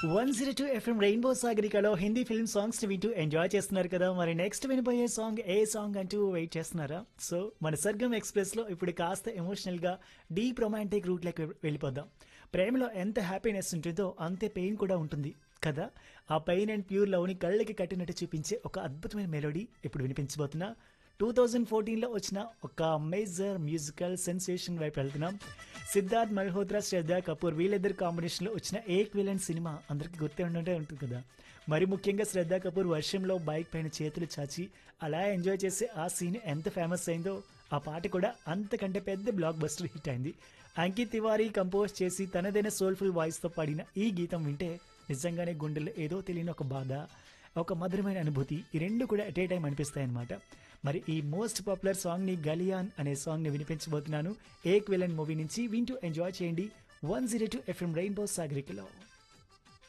one zero two FM rainbow సాగరికలో Hindi film songs ని వింటూ ఎంజాయ్ చేస్తున్నారు కదా మరి నెక్స్ట్ వినిపోయే సాంగ్ ఏ సాంగ్ అంటూ వెయిట్ చేస్తున్నారా సో మన సర్గం ఎక్స్ప్రెస్ లో ఇప్పుడు కాస్త ఎమోషనల్ గా డీప్ రొమాంటిక్ రూట్ లెక్క వెళ్ళిపోదాం ప్రేమలో ఎంత హ్యాపీనెస్ ఉంటుందో అంతే పెయిన్ కూడా ఉంటుంది కదా ఆ పెయిన్ అండ్ ప్యూర్ లవ్ ని కళ్ళకి కట్టినట్టు చూపించే ఒక అద్భుతమైన మెలోడీ ఇప్పుడు వినిపించబోతున్నా టూ థౌజండ్ ఫోర్టీన్లో వచ్చిన ఒక మేజర్ మ్యూజికల్ సెన్సేషన్ వైపు వెళ్తున్నాం సిద్ధార్థ్ మల్హోత్రా శ్రద్ధా కపూర్ వీళ్ళిద్దరు కాంబినేషన్లో వచ్చిన ఏక్ విలన్ సినిమా అందరికీ గుర్తే ఉండే ఉంటుంది కదా మరి ముఖ్యంగా శ్రద్ధా కపూర్ వర్షంలో బైక్ పైన చేతులు చాచి అలా ఎంజాయ్ చేసే ఆ సీన్ ఎంత ఫేమస్ అయిందో ఆ పాట కూడా అంతకంటే పెద్ద బ్లాక్ బస్టర్ హిట్ అయింది అంకిత్ తివారీ కంపోజ్ చేసి తనదైన సోల్ఫుల్ వాయిస్తో పాడిన ఈ గీతం వింటే నిజంగానే గుండెల్లో ఏదో తెలియని ఒక బాధ ఒక మధురమైన అనుభూతి ఈ రెండు కూడా ఎట్ ఏ టైం అనిపిస్తాయి అనమాట మరి ఈ మోస్ట్ పాపులర్ సాంగ్ ని గలియాన్ అనే సాంగ్ ని వినిపించబోతున్నాను ఏక్ విలన్ మూవీ నుంచి వింటూ ఎంజాయ్ చేయండి one zero two FM rainbow సాగరికలో